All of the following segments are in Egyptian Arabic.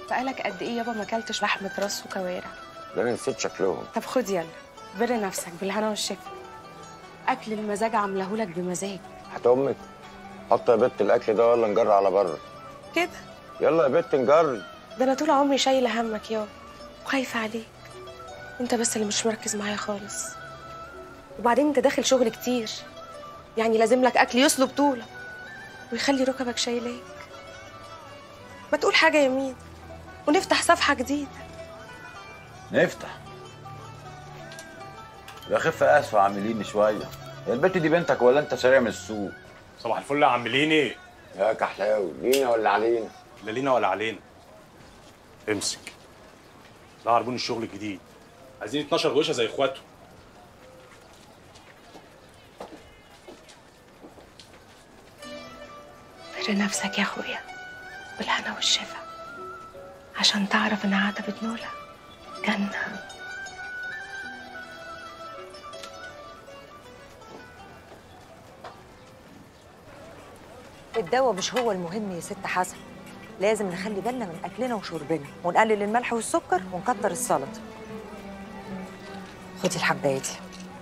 بقالك قد ايه يابا ما اكلتش لحمه راس وكوارع ده انا نسيت شكلهم طب خد يلا بر نفسك بالهنا والشفا اكل المزاج عاملهولك بمزاج هات امك حط يا بت الاكل ده ولا نجري على بره كده يلا يا بت نجري ده انا طول عمري شايله همك يابا وخايفه عليك انت بس اللي مش مركز معايا خالص وبعدين انت داخل شغل كتير يعني لازم لك اكل يصلب طولك ويخلي ركبك شايلاك ما تقول حاجه يا مين ونفتح صفحه جديده نفتح يا خف اسف عاملين شويه يا البت دي بنتك ولا انت سريع من السوق صباح الفل يا عم ليني يا كحلاوي لينا ولا علينا لا لينا ولا علينا امسك ده عربون الشغل الجديد عايزين 12 غوشه زي اخواته بر نفسك يا اخويا بالهنا والشفا عشان تعرف ان عتبة نولا جنة الدواء مش هو المهم يا ست حسن لازم نخلي بالنا من اكلنا وشربنا ونقلل الملح والسكر ونكتر السلطه خدي الحبايه دي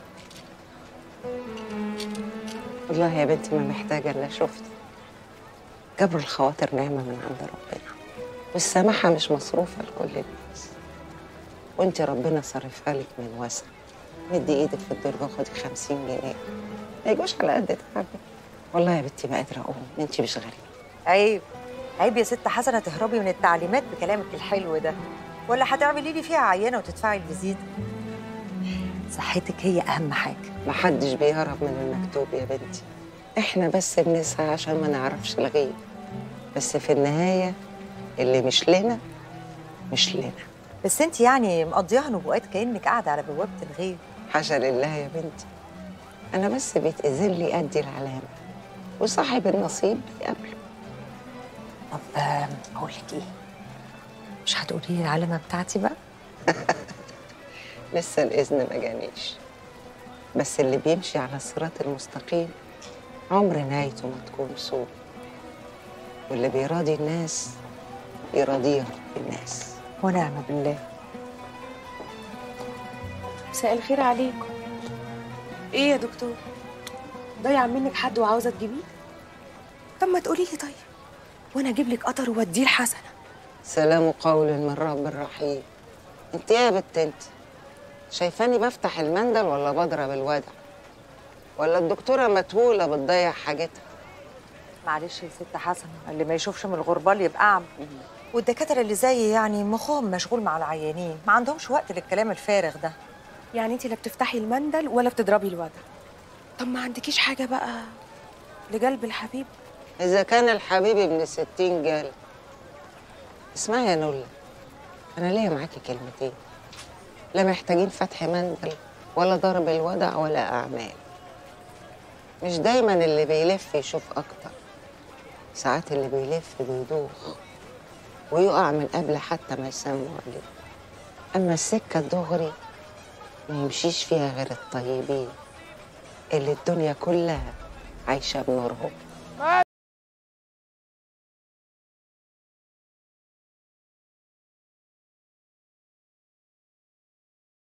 والله يا بنتي ما محتاجة إلا شفت جبر الخواطر نعمة من عند ربنا والسماحة مش مصروفة لكل الناس وانت ربنا صرفها لك من وسع مدي ايدك في الدرجة خدي خمسين جنيه ما يجوش على قد تعبك والله يا بنتي ما قادرة أقوم انت مش غريبة عيب عيب يا ست حسنه تهربي من التعليمات بكلامك الحلو ده ولا هتعملي لي فيها عينه وتدفعي الفيزيتا صحتك هي اهم حاجه محدش بيهرب من المكتوب يا بنتي احنا بس بنسعى عشان ما نعرفش الغيب بس في النهاية اللي مش لنا مش لنا بس انت يعني مقضياها نبوءات كانك قاعده على بوابه الغيب حاشا لله يا بنتي أنا بس بيتأذن لي أدي العلامة وصاحب النصيب يقابله طب آم، اقول لك ايه مش هتقولي لي العلامه بتاعتي بقى لسه الإذن ما جانيش بس اللي بيمشي على الصراط المستقيم عمر نهايته ما تكون سوء واللي بيراضي الناس يراضيه الناس ونعم بالله مساء الخير عليكم ايه يا دكتور ضيع منك حد وعاوزه تجيبيه طب ما تقولي لي طيب وانا اجيب لك قطر واديه لحسنه سلام قول من رب رحيم انت ايه يا بت انت شايفاني بفتح المندل ولا بضرب الودع ولا الدكتورة متهولة بتضيع حاجتها معلش يا ست حسن اللي ما يشوفش من الغربال يبقى اعمى والدكاتره اللي زيي يعني مخهم مشغول مع العيانين ما عندهمش وقت للكلام الفارغ ده يعني انت لا بتفتحي المندل ولا بتضربي الوضع طب ما عندكيش حاجه بقى لقلب الحبيب إذا كان الحبيب ابن ستين جال اسمعي يا نولا أنا ليا معاكي كلمتين لا محتاجين فتح مندل ولا ضرب الودع ولا أعمال مش دايما اللي بيلف يشوف أكتر ساعات اللي بيلف بيدوخ ويقع من قبل حتى ما يسموا عليه أما السكة الدغري ما يمشيش فيها غير الطيبين اللي الدنيا كلها عايشة بنورهم